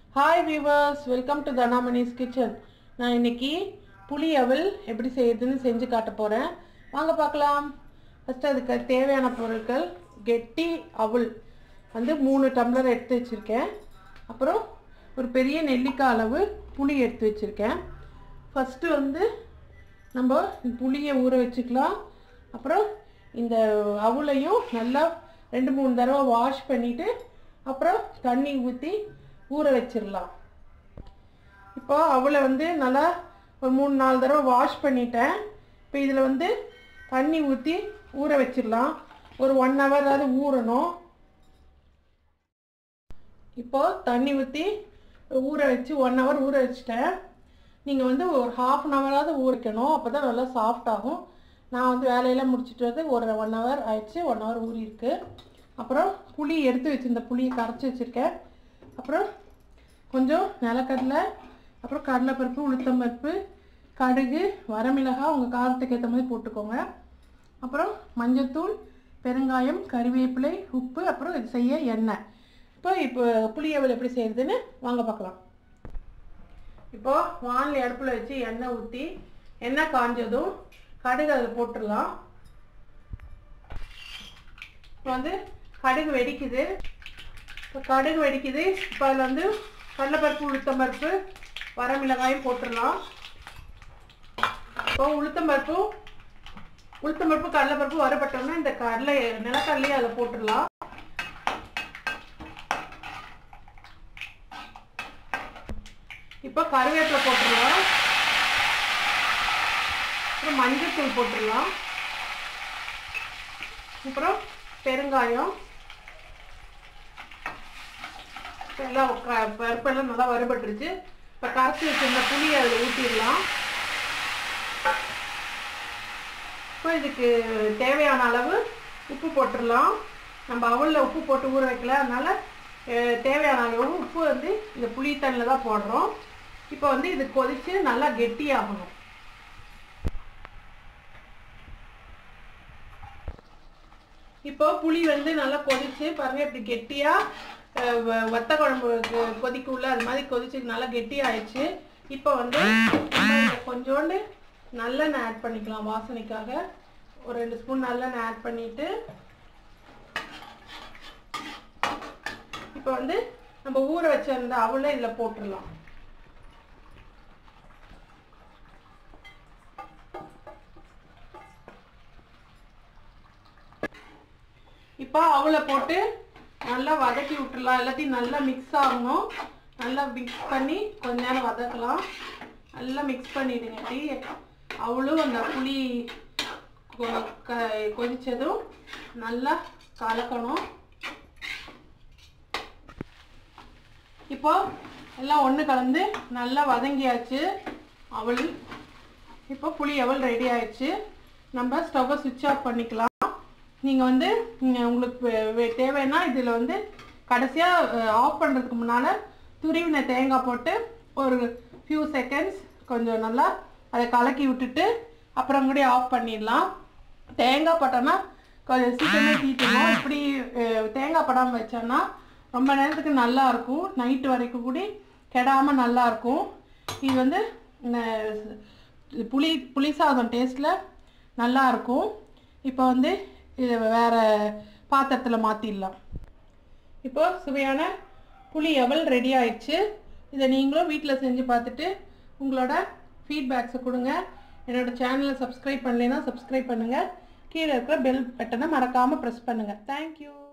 hi viewers welcome to Dhanamani's kitchen நான் இன்னைக்கு புளி அவல் எப்படி செய்யறதுன்னு செஞ்சு காட்ட போகிறேன் வாங்க பார்க்கலாம் ஃபஸ்ட்டு அதுக்கு தேவையான பொருட்கள் கெட்டி அவல் வந்து மூணு டம்ளர் எடுத்து வச்சுருக்கேன் அப்புறம் ஒரு பெரிய நெல்லிக்காய் அளவு புளி எடுத்து வச்சுருக்கேன் ஃபஸ்ட்டு வந்து நம்ம புளியை ஊற வச்சுக்கலாம் அப்புறம் இந்த அவுளையும் நல்லா ரெண்டு மூணு தடவை வாஷ் பண்ணிவிட்டு அப்புறம் தண்ணி ஊற்றி ஊற வச்சிடலாம் இப்போ அவளை வந்து நல்லா ஒரு மூணு நாலு தடவை வாஷ் பண்ணிட்டேன் இப்போ இதில் வந்து தண்ணி ஊற்றி ஊற வச்சிடலாம் ஒரு ஒன் ஹவராவது ஊறணும் இப்போ தண்ணி ஊற்றி ஊற வச்சு ஒன் ஹவர் ஊற வச்சுட்டேன் நீங்கள் வந்து ஒரு ஹாஃப் அன் ஹவராவது ஊறிக்கணும் அப்போ தான் நல்லா சாஃப்ட் ஆகும் நான் வந்து வேலையெல்லாம் முடிச்சுட்டு வந்து ஒரு ஒன் ஹவர் ஆயிடுச்சு ஒன் ஹவர் ஊறியிருக்கு அப்புறம் புளி எடுத்து வச்சுருந்த புளியை கரைச்சி வச்சுருக்கேன் அப்புறம் கொஞ்சம் நிலக்கடலை அப்புறம் கடலைப்பருப்பு உளுத்தம்பருப்பு கடுகு வரமிளகாய் உங்கள் காரத்துக்கு ஏற்ற மாதிரி போட்டுக்கோங்க அப்புறம் மஞ்சத்தூள் பெருங்காயம் கறிவேப்பிலை உப்பு அப்புறம் இது செய்ய எண்ணெய் இப்போ இப்போ புளியவல் எப்படி செய்யறதுன்னு வாங்க பார்க்கலாம் இப்போ வானில் அடுப்பில் வச்சு எண்ணெய் ஊற்றி எண்ணெய் காஞ்சதும் கடுகு அதில் போட்டுடலாம் இப்போ வந்து கடுகு வெடிக்குது இப்போ கடுகு வெடிக்குது இப்போ அதில் வந்து கடலைப்பருப்பு உளுத்தம்பருப்பு வரமிளகாயும் போட்டுடலாம் இப்போ உளுத்தம்பருப்பும் உளுத்தம்பருப்பு கடலைப்பருப்பு வரப்பட்டோம்னா இந்த கடலை நிலக்கடலையும் அதில் போட்டுடலாம் இப்போ கருவேப்பிலை போட்டுடலாம் அப்புறம் மஞ்சள் போட்டுடலாம் அப்புறம் பெருங்காயம் எல்லாம் க- பருப்பெல்லாம் நல்லா வறுபட்டுருச்சு இப்போ கரைச்சி வச்சிருந்த புளி அதில் ஊற்றிடலாம் இப்போ இதுக்கு தேவையான அளவு உப்பு போட்டுடலாம் நம்ம அவலில் உப்பு போட்டு ஊற வைக்கல அதனால அஹ், தேவையான அளவு உப்பு வந்து இந்த புளி தண்ணியில் தான் போடுறோம் இப்போ வந்து இது கொதித்து நல்லா கெட்டியாகணும் இப்போ புளி வந்து நல்லா கொதிச்சு பாருங்க இப்படி கெட்டியா அஹ், வ- வத்த குழம்பு கொ- கொதிக்குள்ள அது மாதிரி கொதிச்சு நல்லா கெட்டியாயிடுச்சு இப்போ வந்து நம்ம இதுல கொஞ்சோண்டு நல்லெண்ணெய் ஆட் பண்ணிக்கலாம் வாசனைக்காக ஒரு ரெண்டு ஸ்பூன் நல்லெண்ணெய் ஆட் பண்ணிட்டு இப்போ வந்து நம்ம ஊற வச்சிருந்த அவளை இதில் போட்டுடலாம் இப்போ அவளை போட்டு நல்லா வதக்கி விட்டுடலாம் எல்லாத்தையும் நல்லா மிக்ஸ் ஆகணும் நல்லா மிக்ஸ் பண்ணி கொஞ்ச நேரம் வதக்கலாம் நல்லா மிக்ஸ் பண்ணிடுங்க டீ அவளும் அந்த புளி கொ- க- கொதிச்சதும் நல்லா கலக்கணும் இப்போ எல்லாம் ஒன்று கலந்து நல்லா வதங்கியாச்சு அவள் இப்போ புளி அவல் ரெடி ஆயிடுச்சு நம்ம ஸ்டவ்வை சுவிட்ச் ஆஃப் பண்ணிக்கலாம் நீங்கள் வந்து நீங்க உங்களுக்கு வே- வே- தேவைன்னா இதில் வந்து கடைசியாக ஆஃப் பண்ணுறதுக்கு முன்னால் துருவின தேங்காய் போட்டு ஒரு ஃபியூ செகண்ட்ஸ் கொஞ்சம் நல்லா அதை கலக்கி விட்டுட்டு அப்புறம் கூட ஆஃப் பண்ணிடலாம் தேங்காய் போட்டோன்னா கொஞ்சம் சீக்கிரமே தீட்டுவோம் இப்படி அஹ், தேங்காய் படாமல் வச்சோன்னா ரொம்ப நேரத்துக்கு நல்லா இருக்கும் நைட்டு வரைக்கும் கூட கெடாமல் நல்லா இருக்கும் இது வந்து ந- புளி புளி சாதம் டேஸ்ட்டில் நல்லா இருக்கும் இப்போ வந்து இதை வேற பாத்திரத்தில் மாற்றிடலாம் இப்போ சுவையான புளி அவல் ரெடி ஆயிடுச்சு இதை நீங்களும் வீட்டில் செஞ்சு பார்த்துட்டு உங்களோட ஃபீட்பேக்ஸை கொடுங்க என்னோட சேனலை சப்ஸ்கிரைப் பண்ணலைன்னா சப்ஸ்கிரைப் பண்ணுங்கள் கீழே இருக்கிற பெல் பட்டனை மறக்காமல் ப்ரெஸ் பண்ணுங்கள் தேங்க்யூ